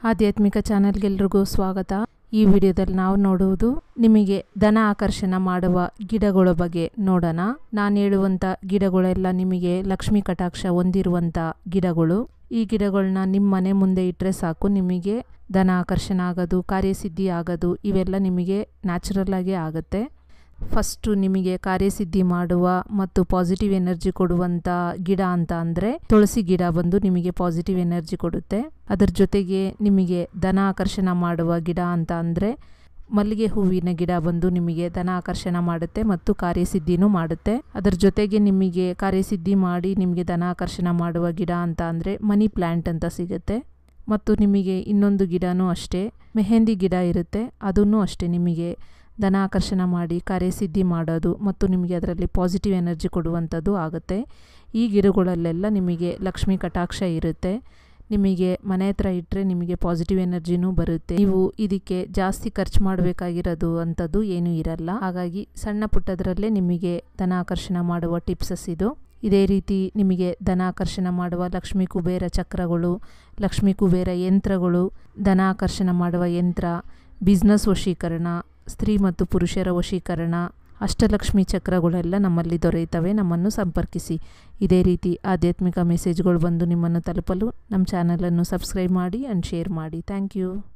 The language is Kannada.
ಆಧ್ಯಾತ್ಮಿಕ ಚಾನೆಲ್ಗೆಲ್ರಿಗೂ ಸ್ವಾಗತ ಈ ವಿಡಿಯೋದಲ್ಲಿ ನಾವು ನೋಡುವುದು ನಿಮಗೆ ಧನ ಆಕರ್ಷಣ ಮಾಡುವ ಗಿಡಗಳ ಬಗ್ಗೆ ನೋಡೋಣ ನಾನು ಹೇಳುವಂಥ ಗಿಡಗಳೆಲ್ಲ ನಿಮಗೆ ಲಕ್ಷ್ಮೀ ಕಟಾಕ್ಷ ಹೊಂದಿರುವಂಥ ಗಿಡಗಳು ಈ ಗಿಡಗಳನ್ನ ನಿಮ್ಮ ಮನೆ ಮುಂದೆ ಇಟ್ಟರೆ ಸಾಕು ನಿಮಗೆ ಧನ ಆಕರ್ಷಣೆ ಆಗೋದು ಕಾರ್ಯಸಿದ್ಧಿ ಆಗೋದು ಇವೆಲ್ಲ ನಿಮಗೆ ನ್ಯಾಚುರಲ್ ಆಗಿ ಆಗುತ್ತೆ ಫಸ್ಟು ನಿಮಗೆ ಕಾರ್ಯಸಿದ್ಧಿ ಮಾಡುವ ಮತ್ತು ಪಾಸಿಟಿವ್ ಎನರ್ಜಿ ಕೊಡುವಂಥ ಗಿಡ ಅಂತ ಅಂದರೆ ತುಳಸಿ ಗಿಡ ಬಂದು ನಿಮಗೆ ಪಾಸಿಟಿವ್ ಎನರ್ಜಿ ಕೊಡುತ್ತೆ ಅದರ ಜೊತೆಗೆ ನಿಮಗೆ ಧನ ಆಕರ್ಷಣೆ ಮಾಡುವ ಗಿಡ ಅಂತ ಅಂದರೆ ಮಲ್ಲಿಗೆ ಹೂವಿನ ಗಿಡ ಬಂದು ನಿಮಗೆ ಧನ ಆಕರ್ಷಣೆ ಮಾಡುತ್ತೆ ಮತ್ತು ಕಾರ್ಯಸಿದ್ಧಿನೂ ಮಾಡುತ್ತೆ ಅದರ ಜೊತೆಗೆ ನಿಮಗೆ ಕಾರ್ಯಸಿದ್ಧಿ ಮಾಡಿ ನಿಮಗೆ ಧನ ಆಕರ್ಷಣೆ ಮಾಡುವ ಗಿಡ ಅಂತ ಅಂದರೆ ಮನಿ ಪ್ಲ್ಯಾಂಟ್ ಅಂತ ಸಿಗುತ್ತೆ ಮತ್ತು ನಿಮಗೆ ಇನ್ನೊಂದು ಗಿಡನೂ ಅಷ್ಟೇ ಮೆಹಂದಿ ಗಿಡ ಇರುತ್ತೆ ಅದನ್ನು ಅಷ್ಟೇ ನಿಮಗೆ ಧನ ಆಕರ್ಷಣೆ ಮಾಡಿ ಕಾರ್ಯಸಿದ್ಧಿ ಮಾಡೋದು ಮತ್ತು ನಿಮಗೆ ಅದರಲ್ಲಿ ಪಾಸಿಟಿವ್ ಎನರ್ಜಿ ಕೊಡುವಂಥದ್ದು ಆಗುತ್ತೆ ಈ ಗಿಡಗಳಲ್ಲೆಲ್ಲ ನಿಮಗೆ ಲಕ್ಷ್ಮೀ ಕಟಾಕ್ಷ ಇರುತ್ತೆ ನಿಮಗೆ ಮನೆ ಹತ್ರ ಇಟ್ಟರೆ ನಿಮಗೆ ಪಾಸಿಟಿವ್ ಎನರ್ಜಿನೂ ಬರುತ್ತೆ ನೀವು ಇದಕ್ಕೆ ಜಾಸ್ತಿ ಖರ್ಚು ಮಾಡಬೇಕಾಗಿರೋದು ಅಂಥದ್ದು ಏನೂ ಇರಲ್ಲ ಹಾಗಾಗಿ ಸಣ್ಣ ಪುಟ್ಟದರಲ್ಲೇ ನಿಮಗೆ ಧನ ಆಕರ್ಷಣೆ ಮಾಡುವ ಟಿಪ್ಸಸ್ ಇದು ಇದೇ ರೀತಿ ನಿಮಗೆ ಧನ ಆಕರ್ಷಣೆ ಮಾಡುವ ಲಕ್ಷ್ಮೀ ಕುಬೇರ ಚಕ್ರಗಳು ಲಕ್ಷ್ಮೀ ಕುಬೇರ ಯಂತ್ರಗಳು ಧನ ಆಕರ್ಷಣೆ ಮಾಡುವ ಯಂತ್ರ ಬಿಸ್ನೆಸ್ ವಶೀಕರಣ ಸ್ತ್ರೀ ಮತ್ತು ಪುರುಷರ ವಶೀಕರಣ ಅಷ್ಟಲಕ್ಷ್ಮಿ ಚಕ್ರಗಳೆಲ್ಲ ನಮ್ಮಲ್ಲಿ ದೊರೆಯುತ್ತವೆ ನಮ್ಮನ್ನು ಸಂಪರ್ಕಿಸಿ ಇದೇ ರೀತಿ ಆಧ್ಯಾತ್ಮಿಕ ಮೆಸೇಜ್ಗಳು ಬಂದು ನಿಮ್ಮನ್ನು ತಲುಪಲು ನಮ್ಮ ಚಾನಲನ್ನು ಸಬ್ಸ್ಕ್ರೈಬ್ ಮಾಡಿ ಆ್ಯಂಡ್ ಶೇರ್ ಮಾಡಿ ಥ್ಯಾಂಕ್ ಯು